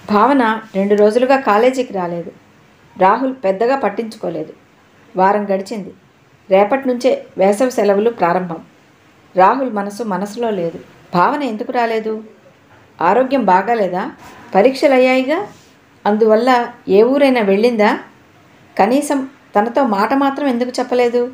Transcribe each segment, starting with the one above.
భావన రెండు రోజులుగా కాలేజీకి రాలేదు రాహుల్ పెద్దగా పట్టించుకోలేదు వారం గడిచింది రేపటి నుంచే వేసవి సెలవులు ప్రారంభం రాహుల్ మనసు మనసులో లేదు భావన ఎందుకు రాలేదు ఆరోగ్యం బాగాలేదా పరీక్షలు అయ్యాయిగా అందువల్ల ఏ ఊరైనా వెళ్ళిందా కనీసం తనతో మాట మాత్రం ఎందుకు చెప్పలేదు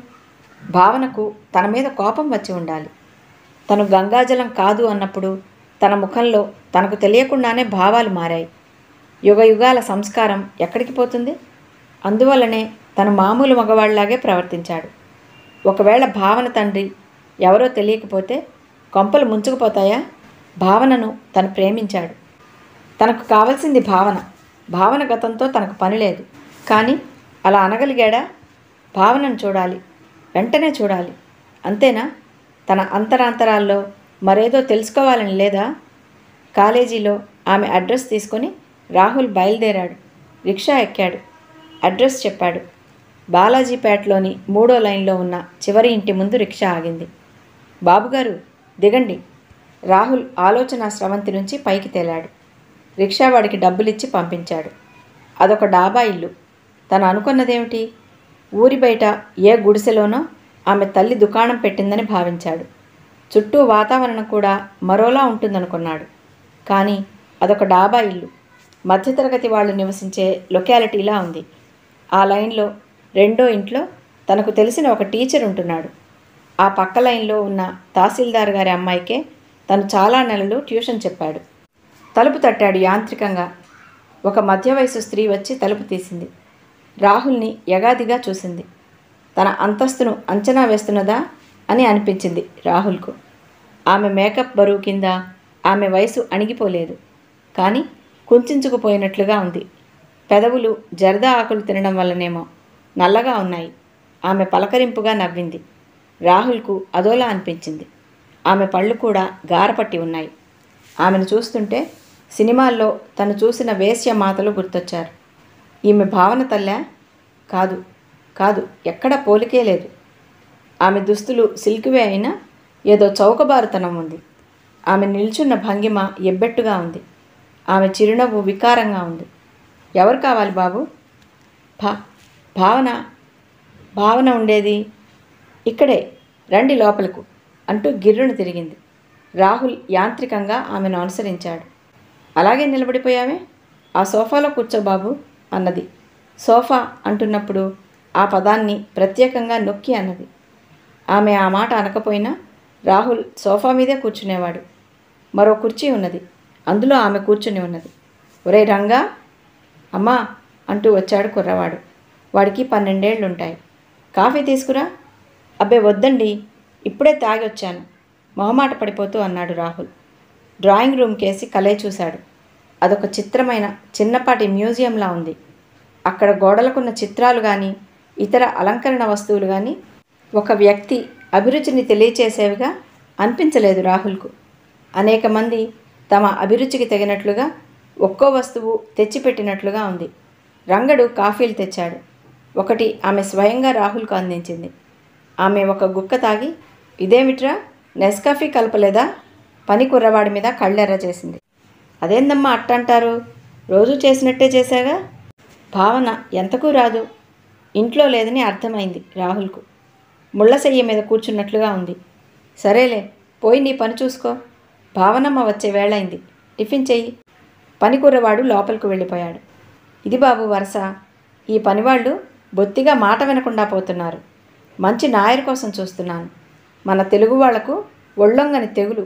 భావనకు తన మీద కోపం వచ్చి ఉండాలి తను గంగాజలం కాదు అన్నప్పుడు తన ముఖంలో తనకు తెలియకుండానే భావాలు మారాయి యుగ యుగాల సంస్కారం ఎక్కడికి పోతుంది అందువల్లనే తను మామూలు మగవాళ్లాగే ప్రవర్తించాడు ఒకవేళ భావన తండ్రి ఎవరో తెలియకపోతే కొంపలు ముంచుకుపోతాయా భావనను తను ప్రేమించాడు తనకు కావలసింది భావన భావన గతంతో తనకు పని లేదు కానీ అలా అనగలిగాడా భావనను చూడాలి వెంటనే చూడాలి అంతేనా తన అంతరాంతరాల్లో మరేదో తెలుసుకోవాలని లేదా కాలేజీలో ఆమె అడ్రస్ తీసుకొని రాహుల్ బయలుదేరాడు రిక్షా ఎక్కాడు అడ్రస్ చెప్పాడు బాలాజీపేటలోని మూడో లైన్లో ఉన్న చివరి ఇంటి ముందు రిక్షా ఆగింది బాబుగారు దిగండి రాహుల్ ఆలోచన స్రవంతి నుంచి పైకి తేలాడు రిక్షావాడికి డబ్బులిచ్చి పంపించాడు అదొక డాబా ఇల్లు తను అనుకున్నదేమిటి ఊరి బయట ఏ గుడిసెలోనో ఆమె తల్లి దుకాణం పెట్టిందని భావించాడు చుట్టూ వాతావరణం కూడా మరోలా ఉంటుందనుకున్నాడు కానీ అదొక డాబా ఇల్లు మధ్యతరగతి వాళ్ళు నివసించే లొకాలిటీలా ఉంది ఆ లైన్లో రెండో ఇంట్లో తనకు తెలిసిన ఒక టీచర్ ఉంటున్నాడు ఆ పక్క లైన్లో ఉన్న తహసీల్దార్ గారి అమ్మాయికే తను చాలా నెలలు ట్యూషన్ చెప్పాడు తలుపు తట్టాడు యాంత్రికంగా ఒక మధ్య వయసు స్త్రీ వచ్చి తలుపు తీసింది రాహుల్ని యగాదిగా చూసింది తన అంతస్తును అంచనా వేస్తున్నదా అని అనిపించింది రాహుల్కు ఆమె మేకప్ బరువు కింద ఆమె వయసు అణిగిపోలేదు కానీ కుంచుకుపోయినట్లుగా ఉంది పెదవులు జరదా ఆకులు తినడం వల్లనేమో నల్లగా ఉన్నాయి ఆమె పలకరింపుగా నవ్వింది రాహుల్కు అదోలా అనిపించింది ఆమె పళ్ళు కూడా గారపట్టి ఉన్నాయి ఆమెను చూస్తుంటే సినిమాల్లో తను చూసిన వేశ్య మాతలు గుర్తొచ్చారు ఈమె భావన తల్లా కాదు కాదు ఎక్కడ పోలికే లేదు ఆమె దుస్తులు సిల్క్వే అయినా ఏదో చౌకబారుతనం ఉంది ఆమె నిల్చున్న భంగిమ ఎబ్బెట్టుగా ఉంది ఆమె చిరునవ్వు వికారంగా ఉంది ఎవరు కావాలి బాబు భా భావన భావన ఉండేది ఇక్కడే రండి లోపలకు అంటూ గిర్రును తిరిగింది రాహుల్ యాంత్రికంగా ఆమెను అనుసరించాడు అలాగే నిలబడిపోయావే ఆ సోఫాలో కూర్చో బాబు అన్నది సోఫా అంటున్నప్పుడు ఆ పదాన్ని ప్రత్యేకంగా నొక్కి అన్నది ఆమె ఆ మాట అనకపోయినా రాహుల్ సోఫా మీదే కూర్చునేవాడు మరో కుర్చీ ఉన్నది అందులో ఆమె కూర్చుని ఉన్నది ఒరే రంగా అమ్మా అంటూ వచ్చాడు కుర్రవాడు వాడికి పన్నెండేళ్లుంటాయి కాఫీ తీసుకురా అబ్బే వద్దండి ఇప్పుడే తాగి వచ్చాను మొహమాట పడిపోతూ అన్నాడు రాహుల్ డ్రాయింగ్ రూమ్ కేసి కలే చూశాడు అదొక చిత్రమైన చిన్నపాటి మ్యూజియంలా ఉంది అక్కడ గోడలకున్న చిత్రాలు కానీ ఇతర అలంకరణ వస్తువులు కానీ ఒక వ్యక్తి అభిరుచిని తెలియచేసేవిగా అనిపించలేదు రాహుల్కు అనేక మంది తమ అభిరుచికి తగినట్లుగా ఒక్కో వస్తువు తెచ్చిపెట్టినట్లుగా ఉంది రంగడు కాఫీలు తెచ్చాడు ఒకటి ఆమె స్వయంగా రాహుల్కు అందించింది ఆమె ఒక గుక్క తాగి ఇదేమిట్రా నెస్కాఫీ కలపలేదా పని కుర్రవాడి మీద కళ్ళెర్ర చేసింది అదేందమ్మా అట్టంటారు రోజు చేసినట్టే చేశాగా భావన ఎంతకు రాదు ఇంట్లో లేదని అర్థమైంది రాహుల్కు ముళ్ళసెయ్య మీద కూర్చున్నట్లుగా ఉంది సరేలే పోయి నీ పని చూసుకో భావనమ్మ వచ్చే వేళైంది టిఫిన్ చెయ్యి పని కుర్రవాడు లోపలికి వెళ్ళిపోయాడు ఇది బాబు వరస ఈ పనివాళ్ళు బొత్తిగా మాట వినకుండా పోతున్నారు మంచి నాయర్ కోసం చూస్తున్నాను మన తెలుగు వాళ్లకు ఒళ్ళొంగని తెగులు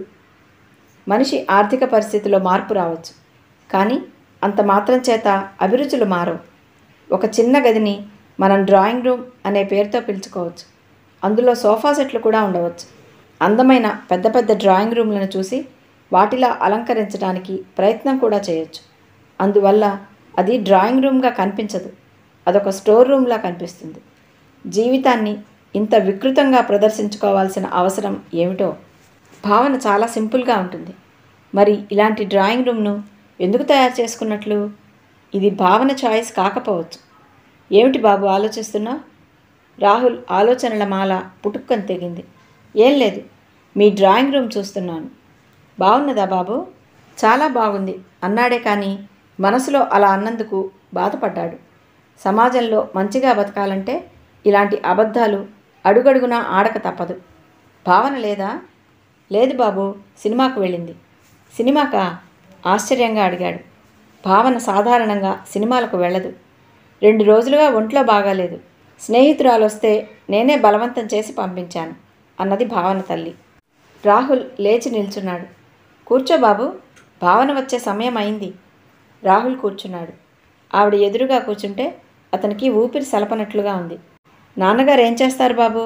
మనిషి ఆర్థిక పరిస్థితిలో మార్పు రావచ్చు కానీ అంత మాత్రం చేత అభిరుచులు మారవు ఒక చిన్న గదిని మనం డ్రాయింగ్ రూమ్ అనే పేరుతో పిలుచుకోవచ్చు అందులో సోఫా సెట్లు కూడా ఉండవచ్చు అందమైన పెద్ద పెద్ద డ్రాయింగ్ రూమ్లను చూసి వాటిలా అలంకరించడానికి ప్రయత్నం కూడా చేయొచ్చు అందువల్ల అది డ్రాయింగ్ రూమ్గా కనిపించదు అదొక స్టోర్ రూమ్లా కనిపిస్తుంది జీవితాన్ని ఇంత వికృతంగా ప్రదర్శించుకోవాల్సిన అవసరం ఏమిటో భావన చాలా సింపుల్గా ఉంటుంది మరి ఇలాంటి డ్రాయింగ్ రూమ్ను ఎందుకు తయారు చేసుకున్నట్లు ఇది భావన చాయిస్ కాకపోవచ్చు ఏమిటి బాబు ఆలోచిస్తున్నా రాహుల్ ఆలోచనల మాల పుటుక్కని తెగింది ఏం లేదు మీ డ్రాయింగ్ రూమ్ చూస్తున్నాను బాగున్నదా బాబు చాలా బాగుంది అన్నాడే కానీ మనసులో అలా అన్నందుకు బాధపడ్డాడు సమాజంలో మంచిగా బతకాలంటే ఇలాంటి అబద్ధాలు అడుగడుగునా ఆడక తప్పదు భావన లేదా లేదు బాబు సినిమాకు వెళ్ళింది సినిమాకా ఆశ్చర్యంగా అడిగాడు భావన సాధారణంగా సినిమాలకు వెళ్ళదు రెండు రోజులుగా ఒంట్లో బాగాలేదు స్నేహితురాలు వస్తే నేనే బలవంతం చేసి పంపించాను అన్నది భావన తల్లి రాహుల్ లేచి నిల్చున్నాడు కూర్చో బాబు భావన వచ్చే సమయం అయింది రాహుల్ కూర్చున్నాడు ఆవిడ ఎదురుగా కూర్చుంటే అతనికి ఊపిరి సలపనట్లుగా ఉంది నాన్నగారు ఏం చేస్తారు బాబు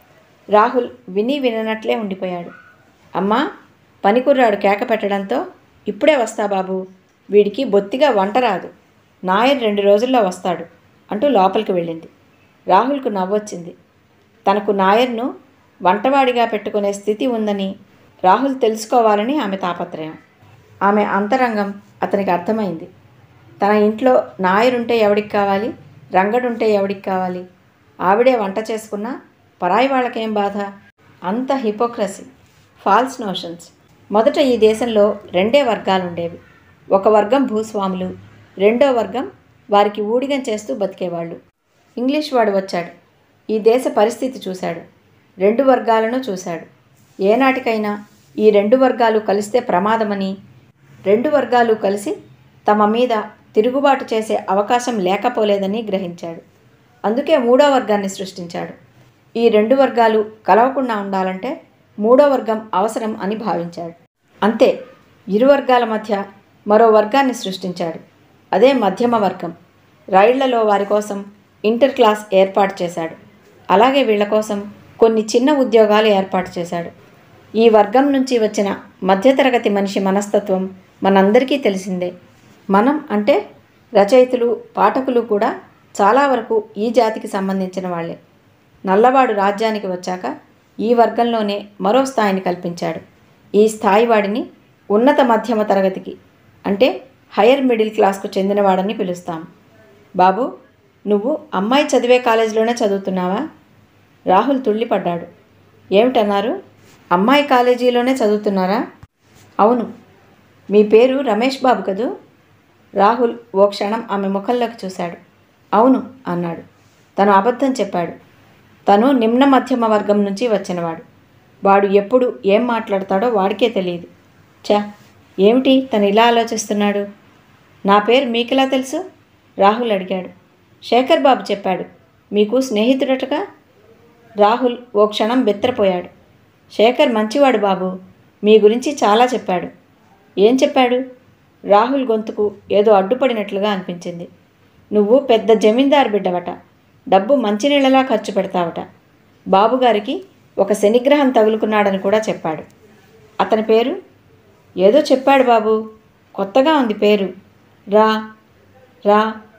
రాహుల్ విని విననట్లే ఉండిపోయాడు అమ్మా పనికుర్రాడు కేక పెట్టడంతో ఇప్పుడే వస్తా బాబు వీడికి బొత్తిగా వంట రాదు నాయర్ రెండు రోజుల్లో వస్తాడు అంటూ లోపలికి వెళ్ళింది రాహుల్కు నవ్వొచ్చింది తనకు నాయర్ను వంటవాడిగా పెట్టుకునే స్థితి ఉందని రాహుల్ తెలుసుకోవాలని ఆమె తాపత్రయం ఆమె అంతరంగం అతనికి అర్థమైంది తన ఇంట్లో నాయరుంటే ఎవడికి కావాలి రంగడుంటే ఎవడికి కావాలి ఆవిడే వంట చేసుకున్నా పరాయి వాళ్ళకేం బాధ అంత హిపోక్రసీ ఫాల్స్ నోషన్స్ మొదట ఈ దేశంలో రెండే వర్గాలు ఉండేవి ఒక వర్గం భూస్వాములు రెండో వర్గం వారికి ఊడిగం చేస్తూ బతికేవాళ్ళు ఇంగ్లీష్ వాడు వచ్చాడు ఈ దేశ పరిస్థితి చూశాడు రెండు వర్గాలను చూశాడు ఏనాటికైనా ఈ రెండు వర్గాలు కలిస్తే ప్రమాదమని రెండు వర్గాలు కలిసి తమ మీద తిరుగుబాటు చేసే అవకాశం లేకపోలేదని గ్రహించాడు అందుకే మూడో వర్గాన్ని సృష్టించాడు ఈ రెండు వర్గాలు కలవకుండా ఉండాలంటే మూడో వర్గం అవసరం అని భావించాడు అంతే ఇరు వర్గాల మధ్య మరో వర్గాన్ని సృష్టించాడు అదే మధ్యమ వర్గం రైళ్లలో వారి కోసం ఇంటర్ క్లాస్ ఏర్పాటు చేశాడు అలాగే వీళ్ళ కోసం కొన్ని చిన్న ఉద్యోగాలు ఏర్పాటు చేశాడు ఈ వర్గం నుంచి వచ్చిన మధ్యతరగతి మనిషి మనస్తత్వం మనందరికీ తెలిసిందే మనం అంటే రచయితలు పాఠకులు కూడా చాలా వరకు ఈ జాతికి సంబంధించిన వాళ్ళే నల్లవాడు రాజ్యానికి వచ్చాక ఈ వర్గంలోనే మరో స్థాయిని కల్పించాడు ఈ స్థాయి వాడిని ఉన్నత మధ్యమ తరగతికి అంటే హయ్యర్ మిడిల్ క్లాస్కు చెందినవాడని పిలుస్తాం బాబు నువ్వు అమ్మాయి చదివే కాలేజీలోనే చదువుతున్నావా రాహుల్ తుళ్ళిపడ్డాడు ఏమిటన్నారు అమ్మాయి కాలేజీలోనే చదువుతున్నారా అవును మీ పేరు రమేష్ బాబు కదూ రాహుల్ ఓ క్షణం ఆమె ముఖంలోకి చూశాడు అవును అన్నాడు తను అబద్ధం చెప్పాడు తను నిమ్న మధ్యమ వర్గం నుంచి వచ్చినవాడు వాడు ఎప్పుడు ఏం మాట్లాడతాడో వాడికే తెలియదు చా ఏమిటి తను ఇలా ఆలోచిస్తున్నాడు నా పేరు మీకెలా తెలుసు రాహుల్ అడిగాడు శేఖర్ బాబు చెప్పాడు మీకు స్నేహితుడటగా రాహుల్ ఓ క్షణం బెత్తరపోయాడు శేఖర్ మంచివాడు బాబు మీ గురించి చాలా చెప్పాడు ఏం చెప్పాడు రాహుల్ గొంతుకు ఏదో అడ్డుపడినట్లుగా అనిపించింది నువ్వు పెద్ద జమీందారు బిడ్డవట డబ్బు మంచినీళ్ళలా ఖర్చు పెడతావట బాబుగారికి ఒక శనిగ్రహం తగులుకున్నాడని కూడా చెప్పాడు అతని పేరు ఏదో చెప్పాడు బాబు కొత్తగా ఉంది పేరు రా రా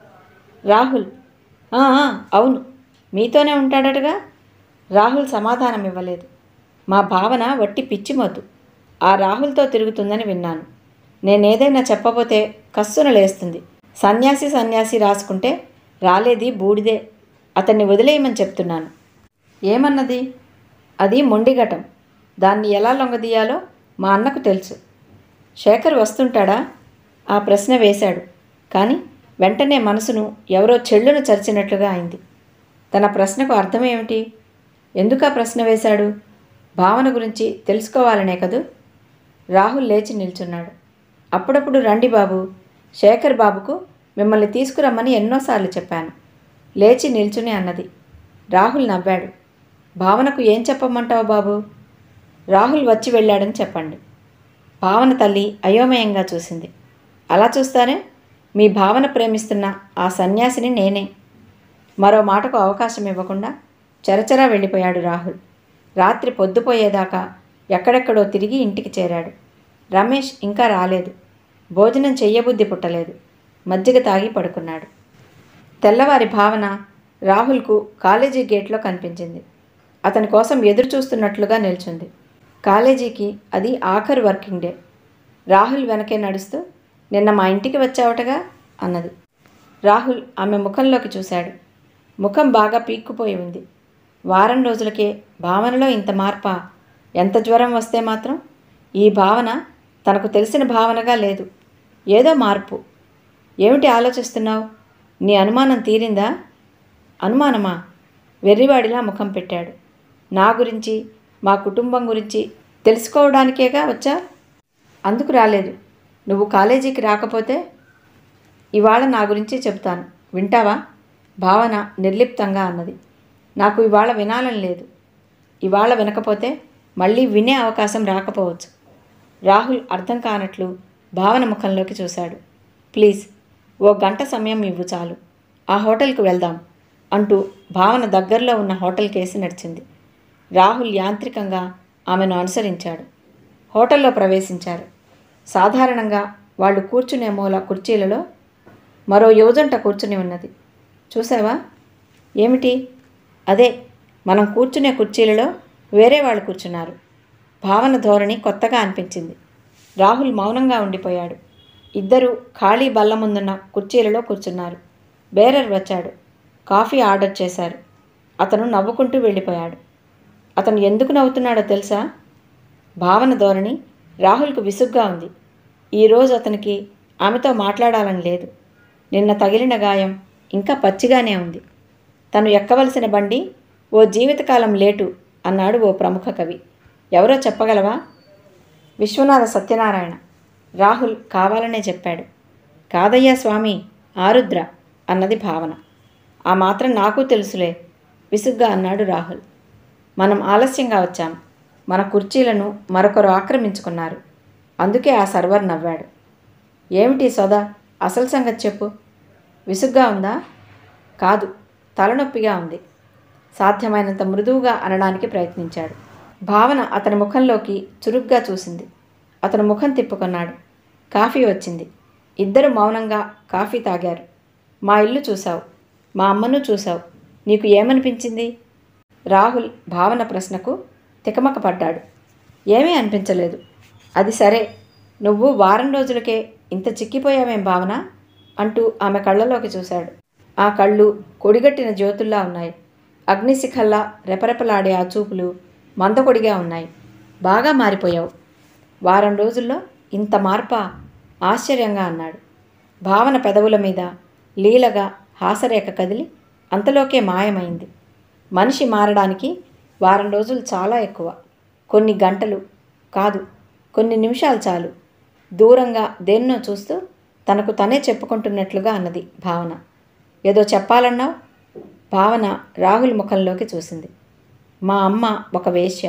రాహుల్ "ఆ, ఆ, అవును మీతోనే ఉంటాడటగా రాహుల్ సమాధానం ఇవ్వలేదు మా భావన వట్టి పిచ్చిమొద్దు ఆ రాహుల్తో తిరుగుతుందని విన్నాను నేనేదైనా చెప్పబోతే కస్సున లేస్తుంది సన్యాసి సన్యాసి రాసుకుంటే రాలేది బూడిదే అతన్ని వదిలేయమని చెప్తున్నాను ఏమన్నది అది మొండిఘటం దాన్ని ఎలా లొంగదీయాలో మా అన్నకు తెలుసు శేఖర్ వస్తుంటాడా ఆ ప్రశ్న వేశాడు కానీ వెంటనే మనసును ఎవరో చెళ్ళును చరిచినట్లుగా అయింది తన ప్రశ్నకు అర్థం ఏమిటి ఎందుకు ఆ ప్రశ్న వేశాడు భావన గురించి తెలుసుకోవాలనే కదూ రాహుల్ లేచి నిల్చున్నాడు అప్పుడప్పుడు రండి బాబు శేఖర్ బాబుకు మిమ్మల్ని తీసుకురమ్మని ఎన్నోసార్లు చెప్పాను లేచి నిల్చుని అన్నది రాహుల్ నవ్వాడు భావనకు ఏం చెప్పమంటావు బాబు రాహుల్ వచ్చి వెళ్ళాడని చెప్పండి భావన తల్లి అయోమయంగా చూసింది అలా చూస్తారే మీ భావన ప్రేమిస్తున్న ఆ సన్యాసిని నేనే మరో మాటకు అవకాశం ఇవ్వకుండా చరచరా వెళ్ళిపోయాడు రాహుల్ రాత్రి పొద్దుపోయేదాకా ఎక్కడెక్కడో తిరిగి ఇంటికి చేరాడు రమేష్ ఇంకా రాలేదు భోజనం చెయ్యబుద్ధి పుట్టలేదు మజ్జిగ తాగి పడుకున్నాడు తెల్లవారి భావన రాహుల్కు కాలేజీ గేట్లో కనిపించింది అతని కోసం ఎదురు చూస్తున్నట్లుగా నిల్చుంది కాలేజీకి అది ఆఖరు వర్కింగ్ డే రాహుల్ వెనకే నడుస్తూ నిన్న మా ఇంటికి వచ్చావటగా అన్నది రాహుల్ ఆమె ముఖంలోకి చూశాడు ముఖం బాగా పీక్కుపోయి ఉంది వారం రోజులకే భావనలో ఇంత మార్పా ఎంత జ్వరం వస్తే మాత్రం ఈ భావన తనకు తెలిసిన భావనగా లేదు ఏదో మార్పు ఏమిటి ఆలోచిస్తున్నావు నీ అనుమానం తీరిందా అనుమానమా వెర్రివాడిలా ముఖం పెట్టాడు నా గురించి మా కుటుంబం గురించి తెలుసుకోవడానికేగా వచ్చా అందుకు రాలేదు నువ్వు కాలేజీకి రాకపోతే ఇవాళ నా గురించి చెప్తాను వింటావా భావన నిర్లిప్తంగా అన్నది నాకు ఇవాళ వినాలని లేదు ఇవాళ వినకపోతే మళ్ళీ వినే అవకాశం రాకపోవచ్చు రాహుల్ అర్థం కానట్లు భావన ముఖంలోకి చూశాడు ప్లీజ్ ఓ గంట సమయం ఇవ్వు చాలు ఆ హోటల్కి వెళ్దాం అంటూ భావన దగ్గరలో ఉన్న హోటల్ కేసి నడిచింది రాహుల్ యాంత్రికంగా ఆమెను అనుసరించాడు హోటల్లో ప్రవేశించారు సాధారణంగా వాళ్ళు కూర్చునే మూల కుర్చీలలో మరో యువజంట కూర్చుని ఉన్నది చూసావా ఏమిటి అదే మనం కూర్చునే కుర్చీలలో వేరే వాళ్ళు కూర్చున్నారు భావన ధోరణి కొత్తగా అనిపించింది రాహుల్ మౌనంగా ఉండిపోయాడు ఇద్దరు ఖాళీ బల్ల ముందున్న కుర్చీలలో కూర్చున్నారు బేరర్ వచ్చాడు కాఫీ ఆర్డర్ చేశారు అతను నవ్వుకుంటూ వెళ్ళిపోయాడు అతను ఎందుకు నవ్వుతున్నాడో తెలుసా భావన ధోరణి రాహుల్కు విసుగ్గా ఉంది ఈరోజు అతనికి ఆమెతో మాట్లాడాలని లేదు నిన్న తగిలిన గాయం ఇంకా పచ్చిగానే ఉంది తను ఎక్కవలసిన బండి ఓ జీవితకాలం లేటు అన్నాడు ఓ ప్రముఖ కవి ఎవరో చెప్పగలవా విశ్వనాథ సత్యనారాయణ రాహుల్ కావాలనే చెప్పాడు కాదయ్యా స్వామి ఆరుద్ర అన్నది భావన ఆ మాత్రం నాకు తెలుసులే విసుగ్గా అన్నాడు రాహుల్ మనం ఆలస్యంగా వచ్చాం మన కుర్చీలను మరొకరు ఆక్రమించుకున్నారు అందుకే ఆ సర్వర్ నవ్వాడు ఏమిటి సోదా అసలు సంగతి చెప్పు విసుగ్గా ఉందా కాదు తలనొప్పిగా ఉంది సాధ్యమైనంత మృదువుగా అనడానికి ప్రయత్నించాడు భావన అతని ముఖంలోకి చురుగ్గా చూసింది అతను ముఖం తిప్పుకున్నాడు కాఫీ వచ్చింది ఇద్దరు మౌనంగా కాఫీ తాగారు మా ఇల్లు చూశావు మా అమ్మను చూశావు నీకు ఏమనిపించింది రాహుల్ భావన ప్రశ్నకు తికమక పడ్డాడు ఏమీ అనిపించలేదు అది సరే నువ్వు వారం రోజులకే ఇంత చిక్కిపోయావేం భావన అంటూ ఆమె కళ్ళలోకి చూశాడు ఆ కళ్ళు కొడిగట్టిన జ్యోతుల్లా ఉన్నాయి అగ్నిశిఖల్లా రెపరెపలాడే ఆ చూపులు మందకొడిగా ఉన్నాయి బాగా మారిపోయావు వారం రోజుల్లో ఇంత మార్పా ఆశ్చర్యంగా అన్నాడు భావన పెదవుల మీద లీలగా హాసరేఖ కదిలి అంతలోకే మాయమైంది మనిషి మారడానికి వారం రోజులు చాలా ఎక్కువ కొన్ని గంటలు కాదు కొన్ని నిమిషాలు చాలు దూరంగా దేన్నో చూస్తూ తనకు తనే చెప్పుకుంటున్నట్లుగా అన్నది భావన ఏదో చెప్పాలన్నావు భావన రాహుల్ ముఖంలోకి చూసింది మా అమ్మ ఒక వేశ్య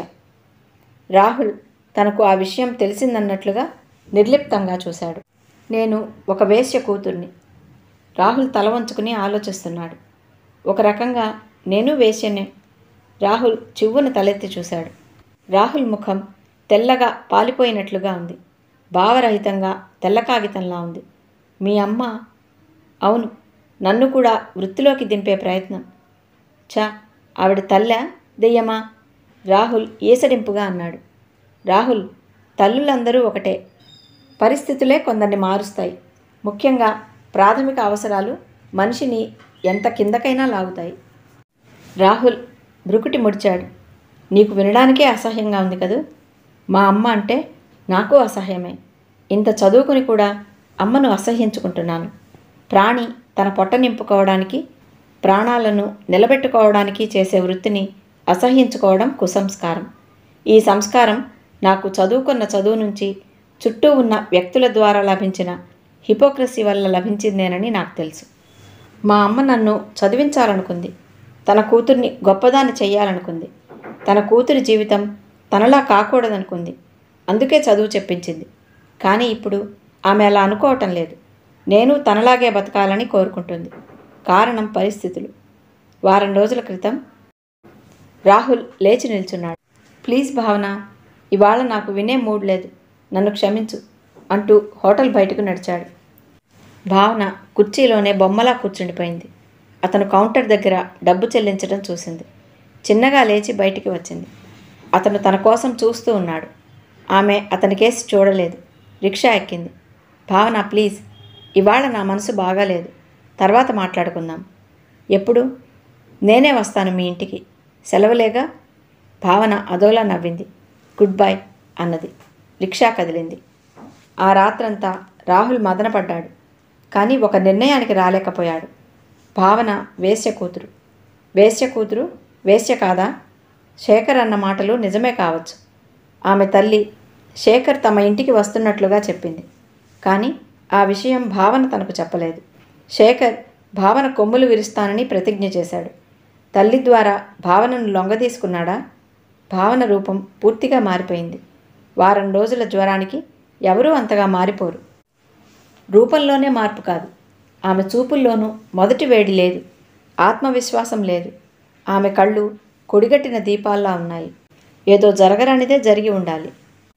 రాహుల్ తనకు ఆ విషయం తెలిసిందన్నట్లుగా నిర్లిప్తంగా చూశాడు నేను ఒక వేశ్య కూతుర్ని రాహుల్ తల వంచుకుని ఆలోచిస్తున్నాడు ఒక రకంగా నేను వేశ్యనే రాహుల్ చివ్వున తలెత్తి చూశాడు రాహుల్ ముఖం తెల్లగా పాలిపోయినట్లుగా ఉంది భావరహితంగా తెల్ల కాగితంలా ఉంది మీ అమ్మ అవును నన్ను కూడా వృత్తిలోకి దింపే ప్రయత్నం చా ఆవిడ తల్లా దెయ్యమా రాహుల్ ఈసడింపుగా అన్నాడు రాహుల్ తల్లులందరూ ఒకటే పరిస్థితులే కొందరిని మారుస్తాయి ముఖ్యంగా ప్రాథమిక అవసరాలు మనిషిని ఎంత కిందకైనా లాగుతాయి రాహుల్ బ్రుకుటి ముడిచాడు నీకు వినడానికే అసహ్యంగా ఉంది కదూ మా అమ్మ అంటే నాకు అసహ్యమే ఇంత చదువుకుని కూడా అమ్మను అసహ్యించుకుంటున్నాను ప్రాణి తన పొట్ట నింపుకోవడానికి ప్రాణాలను నిలబెట్టుకోవడానికి చేసే వృత్తిని అసహ్యించుకోవడం కుసంస్కారం ఈ సంస్కారం నాకు చదువుకున్న చదువు నుంచి చుట్టూ ఉన్న వ్యక్తుల ద్వారా లభించిన హిపోక్రసీ వల్ల లభించిందేనని నాకు తెలుసు మా అమ్మ నన్ను చదివించాలనుకుంది తన కూతుర్ని గొప్పదాన్ని చెయ్యాలనుకుంది తన కూతురి జీవితం తనలా కాకూడదనుకుంది అందుకే చదువు చెప్పించింది కానీ ఇప్పుడు ఆమె అలా అనుకోవటం లేదు నేను తనలాగే బతకాలని కోరుకుంటుంది కారణం పరిస్థితులు వారం రోజుల క్రితం రాహుల్ లేచి నిల్చున్నాడు ప్లీజ్ భావన ఇవాళ నాకు వినే మూడ్ లేదు నన్ను క్షమించు అంటూ హోటల్ బయటకు నడిచాడు భావన కుర్చీలోనే బొమ్మలా కూర్చుండిపోయింది అతను కౌంటర్ దగ్గర డబ్బు చెల్లించడం చూసింది చిన్నగా లేచి బయటికి వచ్చింది అతను తన కోసం చూస్తూ ఉన్నాడు ఆమె అతని కేసి చూడలేదు రిక్షా ఎక్కింది భావన ప్లీజ్ ఇవాళ నా మనసు బాగాలేదు తర్వాత మాట్లాడుకుందాం ఎప్పుడు నేనే వస్తాను మీ ఇంటికి సెలవులేగా భావన అదోలా నవ్వింది గుడ్ బై అన్నది రిక్షా కదిలింది ఆ రాత్రంతా రాహుల్ మదనపడ్డాడు కానీ ఒక నిర్ణయానికి రాలేకపోయాడు భావన వేశ్య కూతురు వేశ్య కూతురు వేశ్య కాదా శేఖర్ అన్న మాటలు నిజమే కావచ్చు ఆమె తల్లి శేఖర్ తమ ఇంటికి వస్తున్నట్లుగా చెప్పింది కానీ ఆ విషయం భావన తనకు చెప్పలేదు శేఖర్ భావన కొమ్ములు విరుస్తానని ప్రతిజ్ఞ చేశాడు తల్లి ద్వారా భావనను లొంగదీసుకున్నాడా భావన రూపం పూర్తిగా మారిపోయింది వారం రోజుల జ్వరానికి ఎవరూ అంతగా మారిపోరు రూపంలోనే మార్పు కాదు ఆమె చూపుల్లోనూ మొదటి వేడి లేదు ఆత్మవిశ్వాసం లేదు ఆమె కళ్ళు కొడిగట్టిన దీపాల్లా ఉన్నాయి ఏదో జరగరానిదే జరిగి ఉండాలి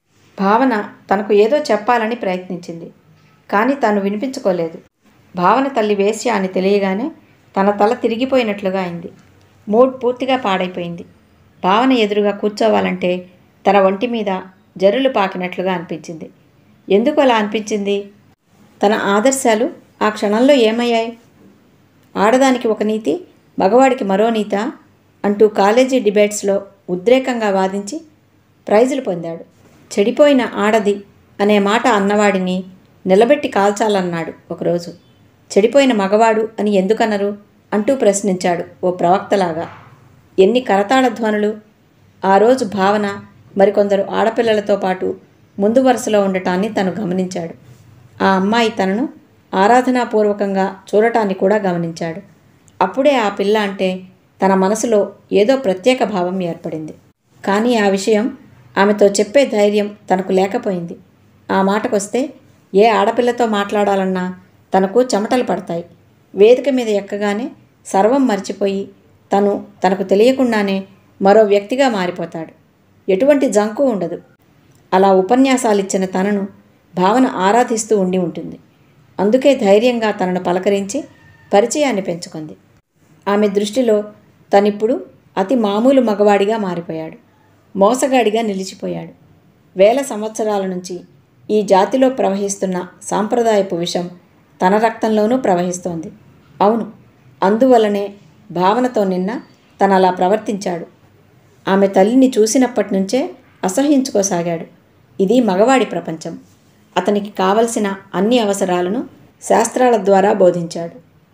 భావన తనకు ఏదో చెప్పాలని ప్రయత్నించింది కానీ తాను వినిపించుకోలేదు భావన తల్లి వేశ్య అని తెలియగానే తన తల తిరిగిపోయినట్లుగా అయింది మూడ్ పూర్తిగా పాడైపోయింది భావన ఎదురుగా కూర్చోవాలంటే తన ఒంటి మీద జరులు పాకినట్లుగా అనిపించింది ఎందుకు అలా అనిపించింది తన ఆదర్శాలు ఆ క్షణంలో ఏమయ్యాయి ఆడదానికి ఒక నీతి మగవాడికి మరో నీత అంటూ కాలేజీ డిబేట్స్లో ఉద్రేకంగా వాదించి ప్రైజులు పొందాడు చెడిపోయిన ఆడది అనే మాట అన్నవాడిని నిలబెట్టి కాల్చాలన్నాడు ఒకరోజు చెడిపోయిన మగవాడు అని ఎందుకనరు అంటూ ప్రశ్నించాడు ఓ ప్రవక్తలాగా ఎన్ని కరతాళ ధ్వనులు ఆ రోజు భావన మరికొందరు ఆడపిల్లలతో పాటు ముందు వరుసలో ఉండటాన్ని తను గమనించాడు ఆ అమ్మాయి తనను ఆరాధనాపూర్వకంగా చూడటాన్ని కూడా గమనించాడు అప్పుడే ఆ పిల్ల అంటే తన మనసులో ఏదో ప్రత్యేక భావం ఏర్పడింది కానీ ఆ విషయం ఆమెతో చెప్పే ధైర్యం తనకు లేకపోయింది ఆ మాటకొస్తే ఏ ఆడపిల్లతో మాట్లాడాలన్నా తనకు చెమటలు పడతాయి వేదిక మీద ఎక్కగానే సర్వం మర్చిపోయి తను తనకు తెలియకుండానే మరో వ్యక్తిగా మారిపోతాడు ఎటువంటి జంకు ఉండదు అలా ఉపన్యాసాలు ఇచ్చిన తనను భావన ఆరాధిస్తూ ఉండి ఉంటుంది అందుకే ధైర్యంగా తనను పలకరించి పరిచయాన్ని పెంచుకుంది ఆమె దృష్టిలో తనిప్పుడు అతి మామూలు మగవాడిగా మారిపోయాడు మోసగాడిగా నిలిచిపోయాడు వేల సంవత్సరాల నుంచి ఈ జాతిలో ప్రవహిస్తున్న సాంప్రదాయపు విషం తన రక్తంలోనూ ప్రవహిస్తోంది అవును అందువలనే భావనతో నిన్న తను అలా ప్రవర్తించాడు ఆమె తల్లిని చూసినప్పటి నుంచే అసహ్యించుకోసాగాడు ఇది మగవాడి ప్రపంచం అతనికి కావలసిన అన్ని అవసరాలను శాస్త్రాల ద్వారా బోధించాడు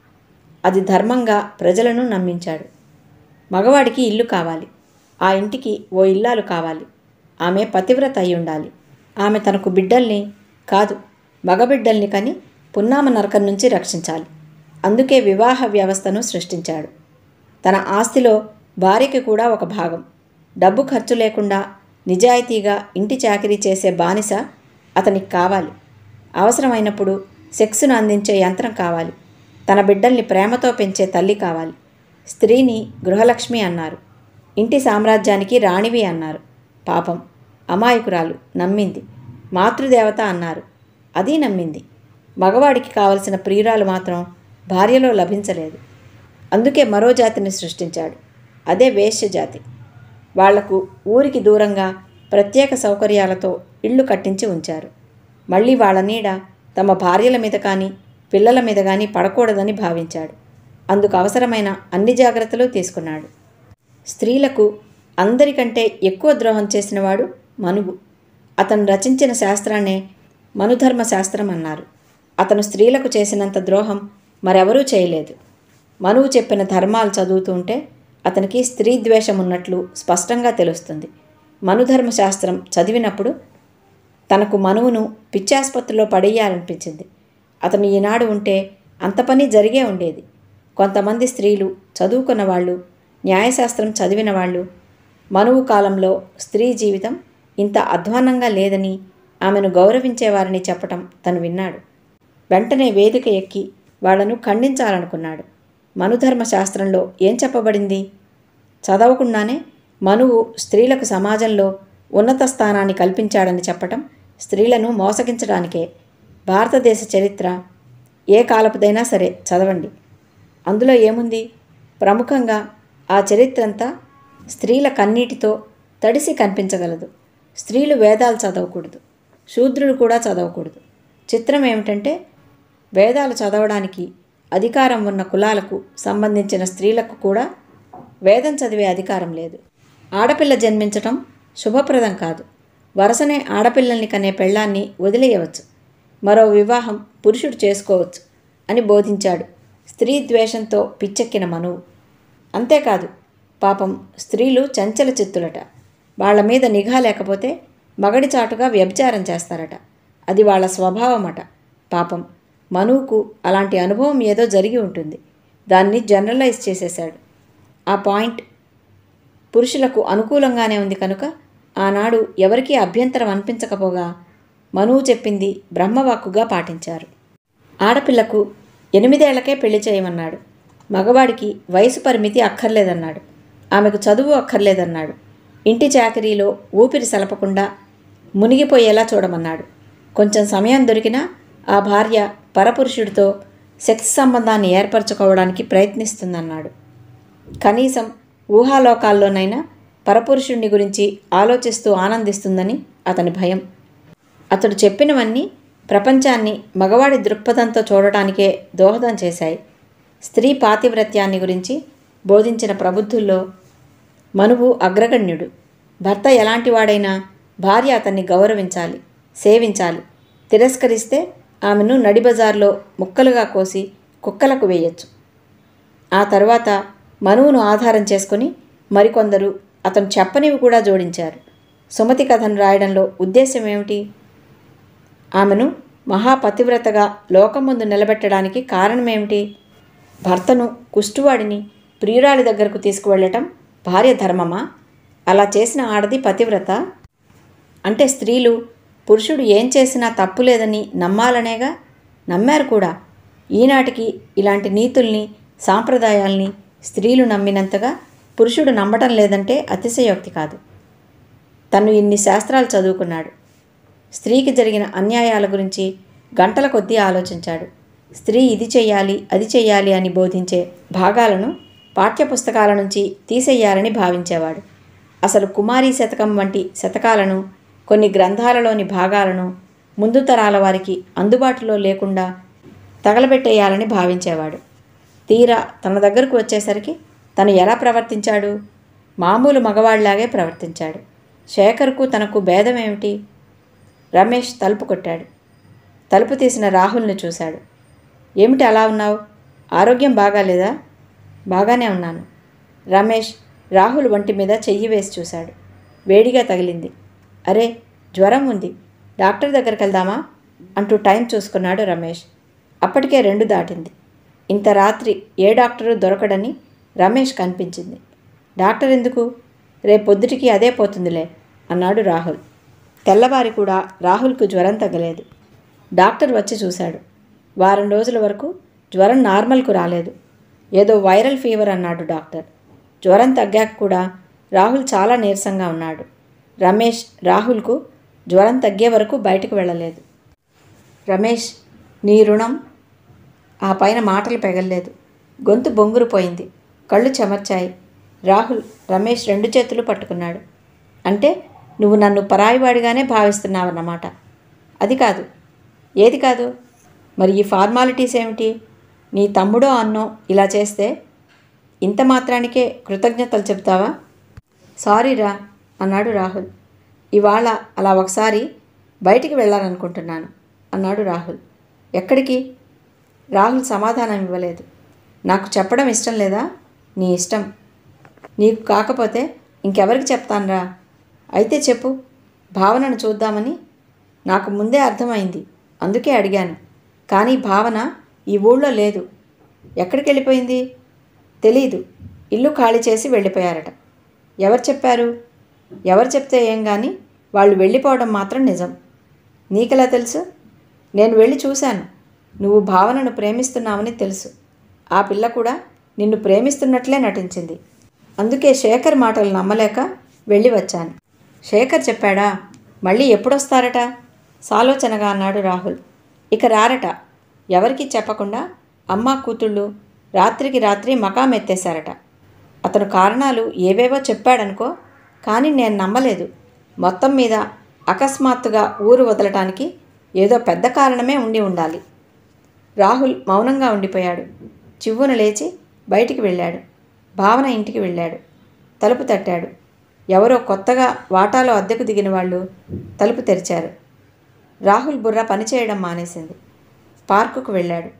అది ధర్మంగా ప్రజలను నమ్మించాడు మగవాడికి ఇల్లు కావాలి ఆ ఇంటికి ఓ ఇల్లాలు కావాలి ఆమె పతివ్రత అయి ఉండాలి ఆమె తనకు బిడ్డల్ని కాదు మగబిడ్డల్ని కని పున్నామ నరకం నుంచి రక్షించాలి అందుకే వివాహ వ్యవస్థను సృష్టించాడు తన ఆస్తిలో భార్యకి కూడా ఒక భాగం డబ్బు ఖర్చు లేకుండా నిజాయితీగా ఇంటి చాకిరీ చేసే బానిస అతనికి కావాలి అవసరమైనప్పుడు సెక్స్ను అందించే యంత్రం కావాలి తన బిడ్డల్ని ప్రేమతో పెంచే తల్లి కావాలి స్త్రీని గృహలక్ష్మి అన్నారు ఇంటి సామ్రాజ్యానికి రాణివి అన్నారు పాపం అమాయకురాలు నమ్మింది మాతృదేవత అన్నారు అది నమ్మింది మగవాడికి కావలసిన ప్రియురాలు మాత్రం భార్యలో లభించలేదు అందుకే మరో జాతిని సృష్టించాడు అదే వేశ్య జాతి వాళ్లకు ఊరికి దూరంగా ప్రత్యేక సౌకర్యాలతో ఇళ్ళు కట్టించి ఉంచారు మళ్ళీ వాళ్ళ నీడ తమ భార్యల మీద కానీ పిల్లల మీద కానీ పడకూడదని భావించాడు అందుకు అవసరమైన అన్ని జాగ్రత్తలు తీసుకున్నాడు స్త్రీలకు అందరికంటే ఎక్కువ ద్రోహం చేసినవాడు మనువు అతను రచించిన శాస్త్రాన్నే మనుధర్మ శాస్త్రం అన్నారు అతను స్త్రీలకు చేసినంత ద్రోహం మరెవరూ చేయలేదు మనువు చెప్పిన ధర్మాలు చదువుతూ ఉంటే అతనికి స్త్రీ ద్వేషం ఉన్నట్లు స్పష్టంగా తెలుస్తుంది మనుధర్మ శాస్త్రం చదివినప్పుడు తనకు మనువును పిచ్చాసుపత్రిలో పడేయాలనిపించింది అతను ఈనాడు ఉంటే అంత పని జరిగే ఉండేది కొంతమంది స్త్రీలు చదువుకున్న వాళ్ళు న్యాయశాస్త్రం చదివిన వాళ్ళు మనువు కాలంలో స్త్రీ జీవితం ఇంత అధ్వాన్నంగా లేదని ఆమెను గౌరవించేవారని చెప్పటం తను విన్నాడు వెంటనే వేదిక ఎక్కి వాళ్లను ఖండించాలనుకున్నాడు మనుధర్మ శాస్త్రంలో ఏం చెప్పబడింది చదవకుండానే మనువు స్త్రీలకు సమాజంలో ఉన్నత స్థానాన్ని కల్పించాడని చెప్పటం స్త్రీలను మోసగించడానికే భారతదేశ చరిత్ర ఏ కాలపుదైనా సరే చదవండి అందులో ఏముంది ప్రముఖంగా ఆ చరిత్ర అంతా స్త్రీల కన్నీటితో తడిసి కనిపించగలదు స్త్రీలు వేదాలు చదవకూడదు శూద్రులు కూడా చదవకూడదు చిత్రం ఏమిటంటే వేదాలు చదవడానికి అధికారం ఉన్న కులాలకు సంబంధించిన స్త్రీలకు కూడా వేదం చదివే అధికారం లేదు ఆడపిల్ల జన్మించటం శుభప్రదం కాదు వరసనే ఆడపిల్లల్ని కనే పెళ్ళాన్ని వదిలేయవచ్చు మరో వివాహం పురుషుడు చేసుకోవచ్చు అని బోధించాడు స్త్రీ ద్వేషంతో పిచ్చెక్కిన మనువు అంతేకాదు పాపం స్త్రీలు చంచల చిత్తులట వాళ్ళ మీద నిఘా లేకపోతే మగడి చాటుగా వ్యభిచారం చేస్తారట అది వాళ్ళ స్వభావమట పాపం మనువుకు అలాంటి అనుభవం ఏదో జరిగి ఉంటుంది దాన్ని జనరలైజ్ చేసేశాడు ఆ పాయింట్ పురుషులకు అనుకూలంగానే ఉంది కనుక ఆనాడు ఎవరికీ అభ్యంతరం అనిపించకపోగా మనువు చెప్పింది బ్రహ్మవాక్కుగా పాటించారు ఆడపిల్లకు ఎనిమిదేళ్లకే పెళ్లి చేయమన్నాడు మగవాడికి వయసు పరిమితి అక్కర్లేదన్నాడు ఆమెకు చదువు అక్కర్లేదన్నాడు ఇంటి చాకరీలో ఊపిరి సలపకుండా మునిగిపోయేలా చూడమన్నాడు కొంచెం సమయం దొరికినా ఆ భార్య పరపురుషుడితో సెక్స్ సంబంధాన్ని ఏర్పరచుకోవడానికి ప్రయత్నిస్తుందన్నాడు కనీసం ఊహాలోకాల్లోనైనా పరపురుషుణ్ణి గురించి ఆలోచిస్తూ ఆనందిస్తుందని అతని భయం అతడు చెప్పినవన్నీ ప్రపంచాన్ని మగవాడి దృక్పథంతో చూడటానికే దోహదం చేశాయి స్త్రీ పాతివ్రత్యాన్ని గురించి బోధించిన ప్రబుద్ధుల్లో మనువు అగ్రగణ్యుడు భర్త ఎలాంటి వాడైనా భార్య అతన్ని గౌరవించాలి సేవించాలి తిరస్కరిస్తే ఆమెను నడిబజార్లో ముక్కలుగా కోసి కుక్కలకు వేయొచ్చు ఆ తర్వాత మనువును ఆధారం చేసుకుని మరికొందరు అతను చెప్పనివి కూడా జోడించారు సుమతి కథను రాయడంలో ఉద్దేశం ఏమిటి ఆమెను మహాపతివ్రతగా లోకం ముందు నిలబెట్టడానికి కారణమేమిటి భర్తను కుష్టువాడిని ప్రియురాలి దగ్గరకు తీసుకువెళ్ళటం భార్య ధర్మమా అలా చేసిన ఆడది పతివ్రత అంటే స్త్రీలు పురుషుడు ఏం చేసినా తప్పు లేదని నమ్మాలనేగా నమ్మారు కూడా ఈనాటికి ఇలాంటి నీతుల్ని సాంప్రదాయాల్ని స్త్రీలు నమ్మినంతగా పురుషుడు నమ్మటం లేదంటే అతిశయోక్తి కాదు తను ఇన్ని శాస్త్రాలు చదువుకున్నాడు స్త్రీకి జరిగిన అన్యాయాల గురించి గంటల కొద్దీ ఆలోచించాడు స్త్రీ ఇది చెయ్యాలి అది చెయ్యాలి అని బోధించే భాగాలను పాఠ్యపుస్తకాల నుంచి తీసేయాలని భావించేవాడు అసలు కుమారీ శతకం వంటి శతకాలను కొన్ని గ్రంథాలలోని భాగాలను ముందు తరాల వారికి అందుబాటులో లేకుండా తగలబెట్టేయాలని భావించేవాడు తీరా తన దగ్గరకు వచ్చేసరికి తను ఎలా ప్రవర్తించాడు మామూలు మగవాడిలాగే ప్రవర్తించాడు శేఖర్కు తనకు భేదం ఏమిటి రమేష్ తలుపు కొట్టాడు తలుపు తీసిన రాహుల్ని చూశాడు ఏమిటి అలా ఉన్నావు ఆరోగ్యం బాగాలేదా బాగానే ఉన్నాను రమేష్ రాహుల్ వంటి మీద చెయ్యి వేసి చూశాడు వేడిగా తగిలింది అరే జ్వరం ఉంది డాక్టర్ దగ్గరికి వెళ్దామా అంటూ టైం చూసుకున్నాడు రమేష్ అప్పటికే రెండు దాటింది ఇంత రాత్రి ఏ డాక్టరు దొరకడని రమేష్ కనిపించింది డాక్టర్ ఎందుకు రేపొద్దుటికి అదే పోతుందిలే అన్నాడు రాహుల్ తెల్లవారి కూడా రాహుల్కు జ్వరం తగ్గలేదు డాక్టర్ వచ్చి చూశాడు వారం రోజుల వరకు జ్వరం నార్మల్కు రాలేదు ఏదో వైరల్ ఫీవర్ అన్నాడు డాక్టర్ జ్వరం తగ్గాక కూడా రాహుల్ చాలా నీరసంగా ఉన్నాడు రమేష్ రాహుల్కు జ్వరం తగ్గే వరకు బయటకు వెళ్ళలేదు రమేష్ నీ రుణం ఆ పైన మాటలు పెగల్లేదు గొంతు బొంగురు పోయింది కళ్ళు చెమర్చాయి రాహుల్ రమేష్ రెండు చేతులు పట్టుకున్నాడు అంటే నువ్వు నన్ను పరాయివాడిగానే భావిస్తున్నావన్నమాట అది కాదు ఏది కాదు మరి ఈ ఫార్మాలిటీస్ ఏమిటి నీ తమ్ముడో అన్నో ఇలా చేస్తే ఇంత మాత్రానికే కృతజ్ఞతలు చెప్తావా సారీరా అన్నాడు రాహుల్ ఇవాళ అలా ఒకసారి బయటికి వెళ్ళాలనుకుంటున్నాను అన్నాడు రాహుల్ ఎక్కడికి రాహుల్ సమాధానం ఇవ్వలేదు నాకు చెప్పడం ఇష్టం లేదా నీ ఇష్టం నీకు కాకపోతే ఇంకెవరికి చెప్తానురా అయితే చెప్పు భావనను చూద్దామని నాకు ముందే అర్థమైంది అందుకే అడిగాను కానీ భావన ఈ ఊళ్ళో లేదు ఎక్కడికి వెళ్ళిపోయింది తెలీదు ఇల్లు ఖాళీ చేసి వెళ్ళిపోయారట ఎవరు చెప్పారు ఎవరు చెప్తే ఏం కానీ వాళ్ళు వెళ్ళిపోవడం మాత్రం నిజం నీకెలా తెలుసు నేను వెళ్ళి చూశాను నువ్వు భావనను ప్రేమిస్తున్నావని తెలుసు ఆ పిల్ల కూడా నిన్ను ప్రేమిస్తున్నట్లే నటించింది అందుకే శేఖర్ మాటలు నమ్మలేక వెళ్ళి వచ్చాను శేఖర్ చెప్పాడా మళ్ళీ ఎప్పుడొస్తారట సాలోచనగా అన్నాడు రాహుల్ ఇక రారట ఎవరికీ చెప్పకుండా అమ్మ కూతుళ్ళు రాత్రికి రాత్రి మకాం ఎత్తేశారట అతను కారణాలు ఏవేవో చెప్పాడనుకో కానీ నేను నమ్మలేదు మొత్తం మీద అకస్మాత్తుగా ఊరు వదలటానికి ఏదో పెద్ద కారణమే ఉండి ఉండాలి రాహుల్ మౌనంగా ఉండిపోయాడు చివ్వున లేచి బయటికి వెళ్ళాడు భావన ఇంటికి వెళ్ళాడు తలుపు తట్టాడు ఎవరో కొత్తగా వాటాలో అద్దెకు దిగిన వాళ్ళు తలుపు తెరిచారు రాహుల్ బుర్ర పనిచేయడం మానేసింది పార్కుకు వెళ్ళాడు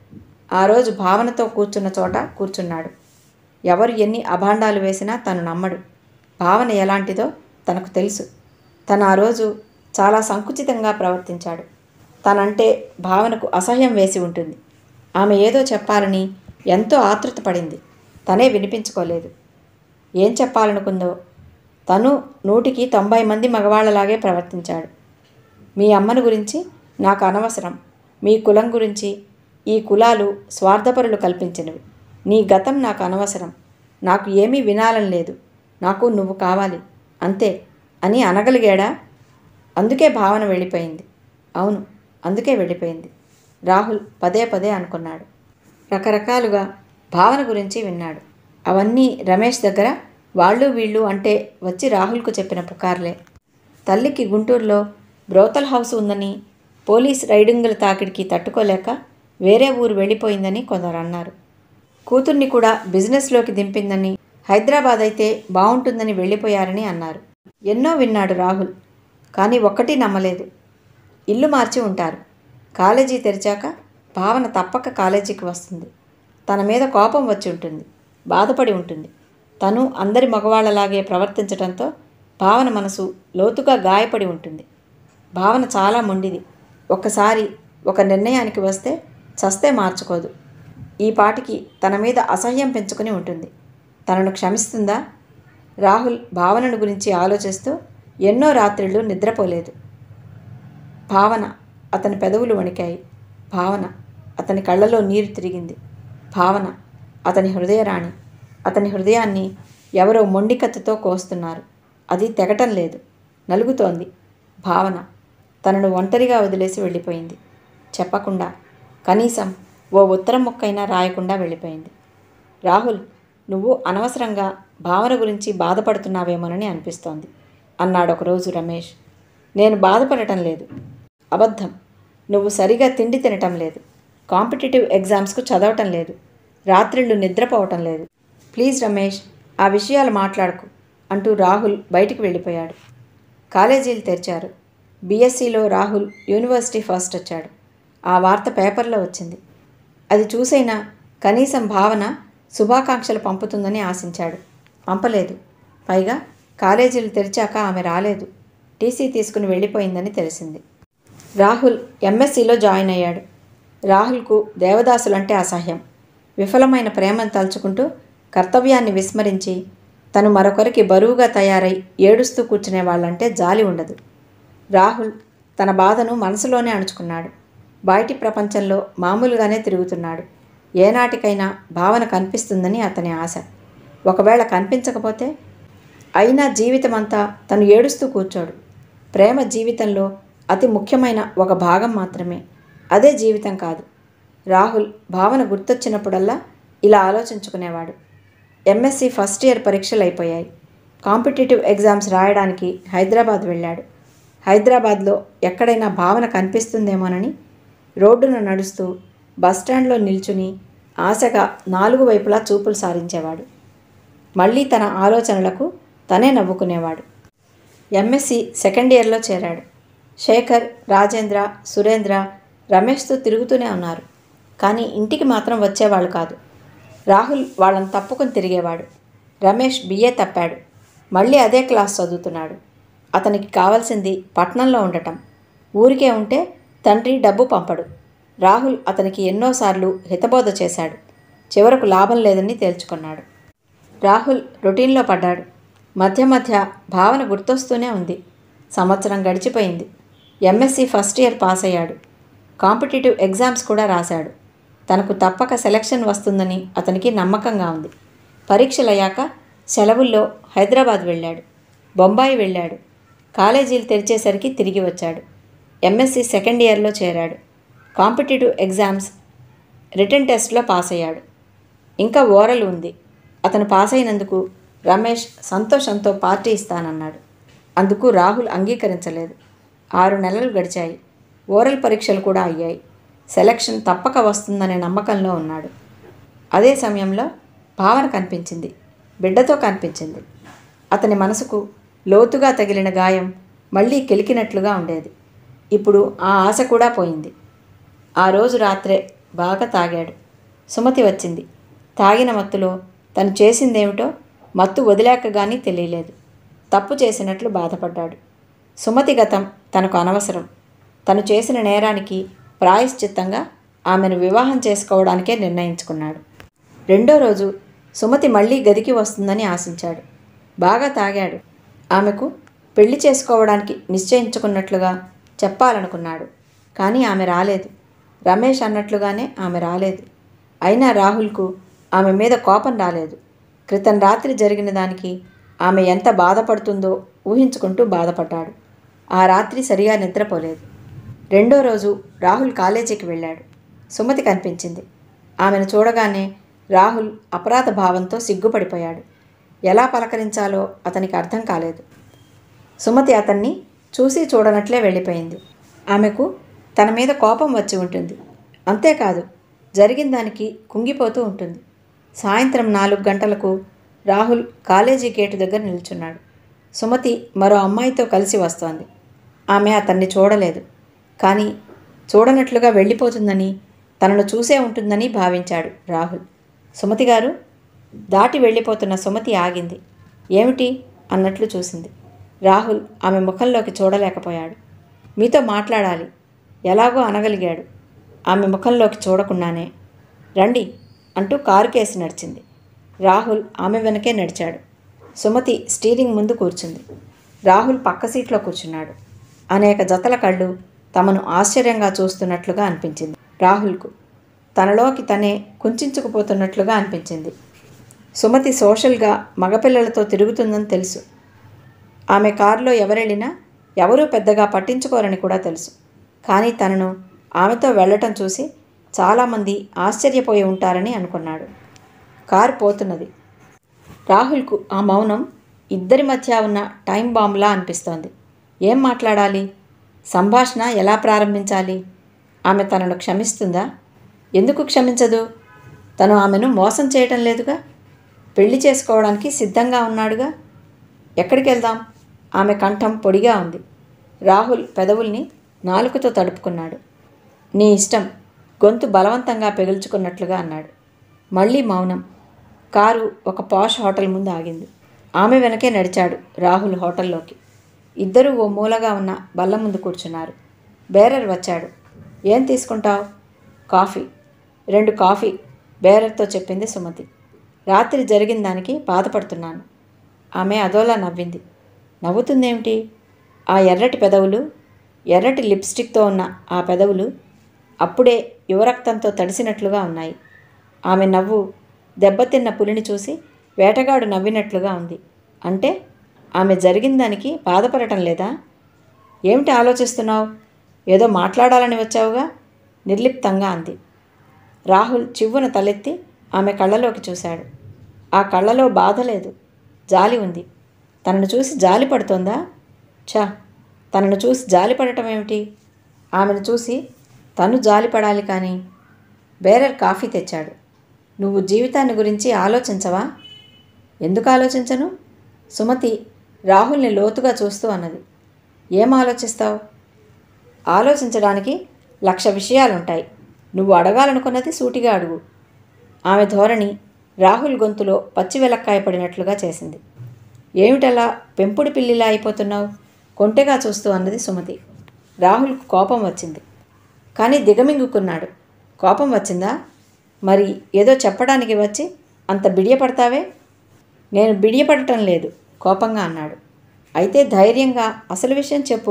ఆ రోజు భావనతో కూర్చున్న చోట కూర్చున్నాడు ఎవరు ఎన్ని అభాండాలు వేసినా తను నమ్మడు భావన ఎలాంటిదో తనకు తెలుసు తను ఆ రోజు చాలా సంకుచితంగా ప్రవర్తించాడు తనంటే భావనకు అసహ్యం వేసి ఉంటుంది ఆమె ఏదో చెప్పాలని ఎంతో ఆతృత పడింది తనే వినిపించుకోలేదు ఏం చెప్పాలనుకుందో తను నూటికి తొంభై మంది మగవాళ్ళలాగే ప్రవర్తించాడు మీ అమ్మను గురించి నాకు అనవసరం మీ కులం గురించి ఈ కులాలు స్వార్థపరులు కల్పించినవి నీ గతం నాకు అనవసరం నాకు ఏమీ వినాలని లేదు నాకు నువ్వు కావాలి అంతే అని అనగలిగాడా అందుకే భావన వెళ్ళిపోయింది అవును అందుకే వెళ్ళిపోయింది రాహుల్ పదే పదే అనుకున్నాడు రకరకాలుగా భావన గురించి విన్నాడు అవన్నీ రమేష్ దగ్గర వాళ్ళు వీళ్ళు అంటే వచ్చి రాహుల్కు చెప్పిన పుకార్లే తల్లికి గుంటూరులో బ్రోతల్ హౌస్ ఉందని పోలీస్ రైడింగుల తాకిడికి తట్టుకోలేక వేరే ఊరు వెళ్ళిపోయిందని కొందరు అన్నారు కూతుర్ని కూడా బిజినెస్లోకి దింపిందని హైదరాబాద్ అయితే బాగుంటుందని వెళ్ళిపోయారని అన్నారు ఎన్నో విన్నాడు రాహుల్ కానీ ఒక్కటి నమ్మలేదు ఇల్లు మార్చి ఉంటారు కాలేజీ తెరిచాక భావన తప్పక కాలేజీకి వస్తుంది తన మీద కోపం వచ్చి ఉంటుంది బాధపడి ఉంటుంది తను అందరి మగవాళ్ళలాగే ప్రవర్తించడంతో భావన మనసు లోతుగా గాయపడి ఉంటుంది భావన చాలా మొండిది ఒక్కసారి ఒక నిర్ణయానికి వస్తే చస్తే మార్చుకోదు ఈ పాటికి తన మీద అసహ్యం పెంచుకుని ఉంటుంది తనను క్షమిస్తుందా రాహుల్ భావనను గురించి ఆలోచిస్తూ ఎన్నో రాత్రిళ్ళు నిద్రపోలేదు భావన అతని పెదవులు వణికాయి భావన అతని కళ్ళలో నీరు తిరిగింది భావన అతని హృదయరాణి అతని హృదయాన్ని ఎవరో మొండికత్తుతో కోస్తున్నారు అది తెగటం లేదు నలుగుతోంది భావన తనను ఒంటరిగా వదిలేసి వెళ్ళిపోయింది చెప్పకుండా కనీసం ఓ ఉత్తరం ముక్కైనా రాయకుండా వెళ్ళిపోయింది రాహుల్ నువ్వు అనవసరంగా భావన గురించి బాధపడుతున్నావేమోనని అనిపిస్తోంది అన్నాడు ఒకరోజు రమేష్ నేను బాధపడటం లేదు అబద్ధం నువ్వు సరిగా తిండి తినటం లేదు కాంపిటేటివ్ ఎగ్జామ్స్కు చదవటం లేదు రాత్రిళ్ళు నిద్రపోవటం లేదు ప్లీజ్ రమేష్ ఆ విషయాలు మాట్లాడకు అంటూ రాహుల్ బయటికి వెళ్ళిపోయాడు కాలేజీలు తెరిచారు బీఎస్సీలో రాహుల్ యూనివర్సిటీ ఫస్ట్ వచ్చాడు ఆ వార్త పేపర్లో వచ్చింది అది చూసైనా కనీసం భావన శుభాకాంక్షలు పంపుతుందని ఆశించాడు పంపలేదు పైగా కాలేజీలు తెరిచాక ఆమె రాలేదు టీసీ తీసుకుని వెళ్ళిపోయిందని తెలిసింది రాహుల్ ఎంఎస్సిలో జాయిన్ అయ్యాడు రాహుల్కు దేవదాసులంటే అసహ్యం విఫలమైన ప్రేమను తలుచుకుంటూ కర్తవ్యాన్ని విస్మరించి తను మరొకరికి బరువుగా తయారై ఏడుస్తూ కూర్చునే వాళ్ళంటే జాలి ఉండదు రాహుల్ తన బాధను మనసులోనే అణుచుకున్నాడు బయటి ప్రపంచంలో మామూలుగానే తిరుగుతున్నాడు ఏనాటికైనా భావన కనిపిస్తుందని అతని ఆశ ఒకవేళ కనిపించకపోతే అయినా జీవితమంతా తను ఏడుస్తూ కూర్చోడు ప్రేమ జీవితంలో అతి ముఖ్యమైన ఒక భాగం మాత్రమే అదే జీవితం కాదు రాహుల్ భావన గుర్తొచ్చినప్పుడల్లా ఇలా ఆలోచించుకునేవాడు ఎంఎస్సి ఫస్ట్ ఇయర్ పరీక్షలు అయిపోయాయి కాంపిటేటివ్ ఎగ్జామ్స్ రాయడానికి హైదరాబాద్ వెళ్ళాడు హైదరాబాద్లో ఎక్కడైనా భావన కనిపిస్తుందేమోనని రోడ్డున నడుస్తూ బస్టాండ్లో నిల్చుని ఆశగా నాలుగు వైపులా చూపులు సారించేవాడు మళ్ళీ తన ఆలోచనలకు తనే నవ్వుకునేవాడు ఎంఎస్సి సెకండ్ ఇయర్లో చేరాడు శేఖర్ రాజేంద్ర సురేంద్ర రమేష్తో తిరుగుతూనే ఉన్నారు కానీ ఇంటికి మాత్రం వచ్చేవాళ్ళు కాదు రాహుల్ వాళ్ళని తప్పుకొని తిరిగేవాడు రమేష్ బిఏ తప్పాడు మళ్ళీ అదే క్లాస్ చదువుతున్నాడు అతనికి కావాల్సింది పట్నంలో ఉండటం ఊరికే ఉంటే తండ్రి డబ్బు పంపడు రాహుల్ అతనికి ఎన్నోసార్లు హితబోధ చేశాడు చివరకు లాభం లేదని తేల్చుకున్నాడు రాహుల్ రొటీన్లో పడ్డాడు మధ్య మధ్య భావన గుర్తొస్తూనే ఉంది సంవత్సరం గడిచిపోయింది ఎంఎస్సి ఫస్ట్ ఇయర్ పాస్ అయ్యాడు కాంపిటేటివ్ ఎగ్జామ్స్ కూడా రాశాడు తనకు తప్పక సెలక్షన్ వస్తుందని అతనికి నమ్మకంగా ఉంది పరీక్షలయ్యాక సెలవుల్లో హైదరాబాద్ వెళ్ళాడు బొంబాయి వెళ్ళాడు కాలేజీలు తెరిచేసరికి తిరిగి వచ్చాడు ఎంఎస్సి సెకండ్ ఇయర్లో చేరాడు కాంపిటేటివ్ ఎగ్జామ్స్ రిటర్న్ టెస్ట్లో పాస్ అయ్యాడు ఇంకా ఓరల్ ఉంది అతను పాస్ అయినందుకు రమేష్ సంతోషంతో పార్టీ ఇస్తానన్నాడు అందుకు రాహుల్ అంగీకరించలేదు ఆరు నెలలు గడిచాయి ఓరల్ పరీక్షలు కూడా అయ్యాయి సెలక్షన్ తప్పక వస్తుందనే నమ్మకంలో ఉన్నాడు అదే సమయంలో భావన కనిపించింది బిడ్డతో కనిపించింది అతని మనసుకు లోతుగా తగిలిన గాయం మళ్ళీ కెలికినట్లుగా ఉండేది ఇప్పుడు ఆ ఆశ కూడా పోయింది ఆ రోజు రాత్రే బాగా తాగాడు సుమతి వచ్చింది తాగిన మత్తులో తను చేసిందేమిటో మత్తు వదిలాక కానీ తెలియలేదు తప్పు చేసినట్లు బాధపడ్డాడు సుమతి గతం తనకు అనవసరం తను చేసిన నేరానికి ప్రాయశ్చిత్తంగా ఆమెను వివాహం చేసుకోవడానికే నిర్ణయించుకున్నాడు రెండో రోజు సుమతి మళ్ళీ గదికి వస్తుందని ఆశించాడు బాగా తాగాడు ఆమెకు పెళ్లి చేసుకోవడానికి నిశ్చయించుకున్నట్లుగా చెప్పాలనుకున్నాడు కానీ ఆమె రాలేదు రమేష్ అన్నట్లుగానే ఆమె రాలేదు అయినా రాహుల్కు ఆమె మీద కోపం రాలేదు క్రితం రాత్రి జరిగిన దానికి ఆమె ఎంత బాధపడుతుందో ఊహించుకుంటూ బాధపడ్డాడు ఆ రాత్రి సరిగా నిద్రపోలేదు రెండో రోజు రాహుల్ కాలేజీకి వెళ్ళాడు సుమతి కనిపించింది ఆమెను చూడగానే రాహుల్ అపరాధ భావంతో సిగ్గుపడిపోయాడు ఎలా పలకరించాలో అతనికి అర్థం కాలేదు సుమతి అతన్ని చూసి చూడనట్లే వెళ్ళిపోయింది ఆమెకు తన మీద కోపం వచ్చి ఉంటుంది అంతేకాదు జరిగిన దానికి కుంగిపోతూ ఉంటుంది సాయంత్రం నాలుగు గంటలకు రాహుల్ కాలేజీ గేటు దగ్గర నిల్చున్నాడు సుమతి మరో అమ్మాయితో కలిసి వస్తోంది ఆమె అతన్ని చూడలేదు కానీ చూడనట్లుగా వెళ్ళిపోతుందని తనను చూసే ఉంటుందని భావించాడు రాహుల్ సుమతి గారు దాటి వెళ్ళిపోతున్న సుమతి ఆగింది ఏమిటి అన్నట్లు చూసింది రాహుల్ ఆమె ముఖంలోకి చూడలేకపోయాడు మీతో మాట్లాడాలి ఎలాగో అనగలిగాడు ఆమె ముఖంలోకి చూడకుండానే రండి అంటూ కారు కేసి నడిచింది రాహుల్ ఆమె వెనకే నడిచాడు సుమతి స్టీరింగ్ ముందు కూర్చుంది రాహుల్ పక్క సీట్లో కూర్చున్నాడు అనేక జతల కళ్ళు తమను ఆశ్చర్యంగా చూస్తున్నట్లుగా అనిపించింది రాహుల్కు తనలోకి తనే కుంచుకుపోతున్నట్లుగా అనిపించింది సుమతి సోషల్గా మగపిల్లలతో తిరుగుతుందని తెలుసు ఆమె కారులో ఎవరెళ్ళినా ఎవరూ పెద్దగా పట్టించుకోరని కూడా తెలుసు కానీ తనను ఆమెతో వెళ్ళటం చూసి చాలామంది ఆశ్చర్యపోయి ఉంటారని అనుకున్నాడు కారు పోతున్నది రాహుల్కు ఆ మౌనం ఇద్దరి మధ్య ఉన్న టైం బాంబ్లా అనిపిస్తోంది ఏం మాట్లాడాలి సంభాషణ ఎలా ప్రారంభించాలి ఆమె తనను క్షమిస్తుందా ఎందుకు క్షమించదు తను ఆమెను మోసం చేయటం లేదుగా పెళ్లి చేసుకోవడానికి సిద్ధంగా ఉన్నాడుగా ఎక్కడికి వెళ్దాం ఆమె కంఠం పొడిగా ఉంది రాహుల్ పెదవుల్ని నాలుకతో తడుపుకున్నాడు నీ ఇష్టం గొంతు బలవంతంగా పెగుల్చుకున్నట్లుగా అన్నాడు మళ్ళీ మౌనం కారు ఒక పాష్ హోటల్ ముందు ఆగింది ఆమె వెనకే నడిచాడు రాహుల్ హోటల్లోకి ఇద్దరూ ఓ మూలగా ఉన్న బల్ల ముందు కూర్చున్నారు బేరర్ వచ్చాడు ఏం తీసుకుంటావు కాఫీ రెండు కాఫీ బేరర్తో చెప్పింది సుమతి రాత్రి జరిగిన దానికి బాధపడుతున్నాను ఆమె అదోలా నవ్వింది నవ్వుతుందేమిటి ఆ ఎర్రటి పెదవులు ఎర్రటి లిప్స్టిక్తో ఉన్న ఆ పెదవులు అప్పుడే యువరక్తంతో తడిసినట్లుగా ఉన్నాయి ఆమె నవ్వు దెబ్బతిన్న పులిని చూసి వేటగాడు నవ్వినట్లుగా ఉంది అంటే ఆమె జరిగిన దానికి బాధపడటం లేదా ఏమిటి ఆలోచిస్తున్నావు ఏదో మాట్లాడాలని వచ్చావుగా నిర్లిప్తంగా అంది రాహుల్ చివ్వున తలెత్తి ఆమె కళ్ళలోకి చూశాడు ఆ కళ్ళలో బాధ లేదు జాలి ఉంది తనను చూసి జాలి పడుతోందా ఛా తనను చూసి జాలి పడటం ఏమిటి ఆమెను చూసి తను జాలి పడాలి కానీ బేరర్ కాఫీ తెచ్చాడు నువ్వు జీవితాన్ని గురించి ఆలోచించవా ఎందుకు ఆలోచించను సుమతి రాహుల్ని లోతుగా చూస్తూ అన్నది ఏం ఆలోచిస్తావు ఆలోచించడానికి లక్ష విషయాలుంటాయి నువ్వు అడగాలనుకున్నది సూటిగా అడుగు ఆమె ధోరణి రాహుల్ గొంతులో పచ్చి వెలక్కాయ పడినట్లుగా చేసింది ఏమిటలా పెంపుడు పిల్లిలా అయిపోతున్నావు కొంటెగా చూస్తూ అన్నది సుమతి రాహుల్కు కోపం వచ్చింది కానీ దిగమింగుకున్నాడు కోపం వచ్చిందా మరి ఏదో చెప్పడానికి వచ్చి అంత బిడియపడతావే నేను బిడియపడటం లేదు కోపంగా అన్నాడు అయితే ధైర్యంగా అసలు విషయం చెప్పు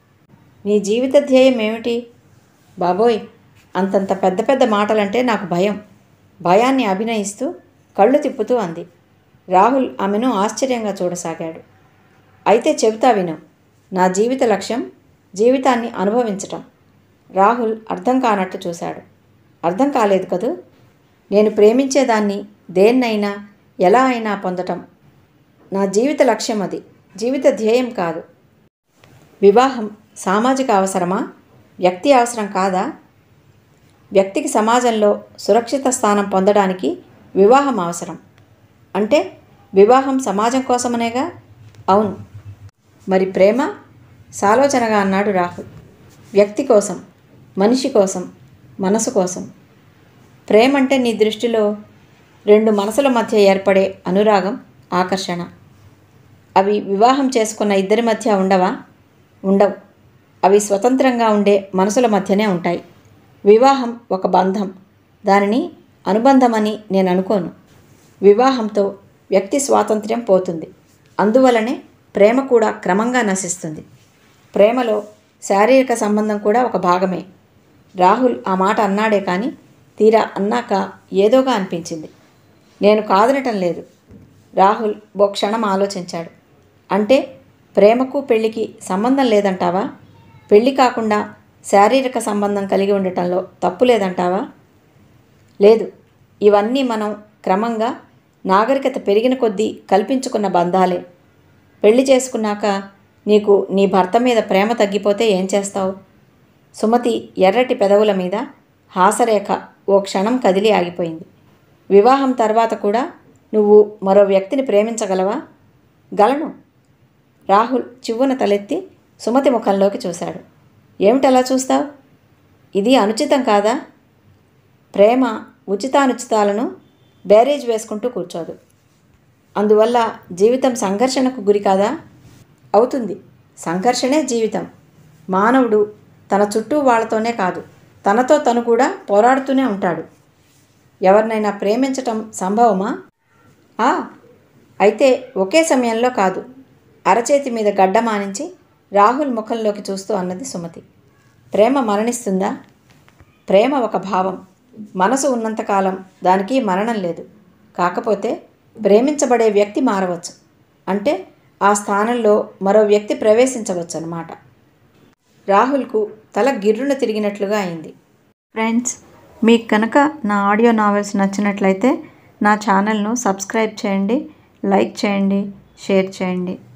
నీ జీవిత ధ్యేయం ఏమిటి బాబోయ్ అంతంత పెద్ద పెద్ద మాటలంటే నాకు భయం భయాన్ని అభినయిస్తూ కళ్ళు తిప్పుతూ అంది రాహుల్ ఆమెను ఆశ్చర్యంగా చూడసాగాడు అయితే చెబుతా విను నా జీవిత లక్ష్యం జీవితాన్ని అనుభవించటం రాహుల్ అర్థం కానట్టు చూశాడు అర్థం కాలేదు కదూ నేను ప్రేమించేదాన్ని దేన్నైనా ఎలా అయినా పొందటం నా జీవిత లక్ష్యం అది జీవిత ధ్యేయం కాదు వివాహం సామాజిక అవసరమా వ్యక్తి అవసరం కాదా వ్యక్తికి సమాజంలో సురక్షిత స్థానం పొందడానికి వివాహం అవసరం అంటే వివాహం సమాజం కోసమనేగా అవును మరి ప్రేమ సాలోచనగా అన్నాడు రాహుల్ వ్యక్తి కోసం మనిషి కోసం మనసు కోసం ప్రేమ అంటే నీ దృష్టిలో రెండు మనసుల మధ్య ఏర్పడే అనురాగం ఆకర్షణ అవి వివాహం చేసుకున్న ఇద్దరి మధ్య ఉండవా ఉండవు అవి స్వతంత్రంగా ఉండే మనసుల మధ్యనే ఉంటాయి వివాహం ఒక బంధం దానిని అనుబంధమని నేను అనుకోను వివాహంతో వ్యక్తి స్వాతంత్ర్యం పోతుంది అందువలనే ప్రేమ కూడా క్రమంగా నశిస్తుంది ప్రేమలో శారీరక సంబంధం కూడా ఒక భాగమే రాహుల్ ఆ మాట అన్నాడే కానీ తీరా అన్నాక ఏదోగా అనిపించింది నేను కాదనటం లేదు రాహుల్ ఓ క్షణం ఆలోచించాడు అంటే ప్రేమకు పెళ్లికి సంబంధం లేదంటావా పెళ్లి కాకుండా శారీరక సంబంధం కలిగి ఉండటంలో తప్పు లేదంటావా లేదు ఇవన్నీ మనం క్రమంగా నాగరికత పెరిగిన కొద్దీ కల్పించుకున్న బంధాలే పెళ్లి చేసుకున్నాక నీకు నీ భర్త మీద ప్రేమ తగ్గిపోతే ఏం చేస్తావు సుమతి ఎర్రటి పెదవుల మీద హాసరేఖ ఓ క్షణం కదిలి ఆగిపోయింది వివాహం తర్వాత కూడా నువ్వు మరో వ్యక్తిని ప్రేమించగలవా గలను రాహుల్ చివ్వున తలెత్తి సుమతి ముఖంలోకి చూశాడు ఏమిటలా చూస్తావు ఇది అనుచితం కాదా ప్రేమ ఉచితానుచితాలను బ్యారేజ్ వేసుకుంటూ కూర్చోదు అందువల్ల జీవితం సంఘర్షణకు గురి కాదా అవుతుంది సంఘర్షణే జీవితం మానవుడు తన చుట్టూ వాళ్ళతోనే కాదు తనతో తను కూడా పోరాడుతూనే ఉంటాడు ఎవరినైనా ప్రేమించటం సంభవమా ఆ అయితే ఒకే సమయంలో కాదు అరచేతి మీద గడ్డ మానించి రాహుల్ ముఖంలోకి చూస్తూ అన్నది సుమతి ప్రేమ మరణిస్తుందా ప్రేమ ఒక భావం మనసు ఉన్నంతకాలం దానికి మరణం లేదు కాకపోతే ప్రేమించబడే వ్యక్తి మారవచ్చు అంటే ఆ స్థానంలో మరో వ్యక్తి ప్రవేశించవచ్చు అన్నమాట రాహుల్కు తల గిర్రున తిరిగినట్లుగా అయింది ఫ్రెండ్స్ మీకు కనుక నా ఆడియో నావెల్స్ నచ్చినట్లయితే నా ఛానల్ను సబ్స్క్రైబ్ చేయండి లైక్ చేయండి షేర్ చేయండి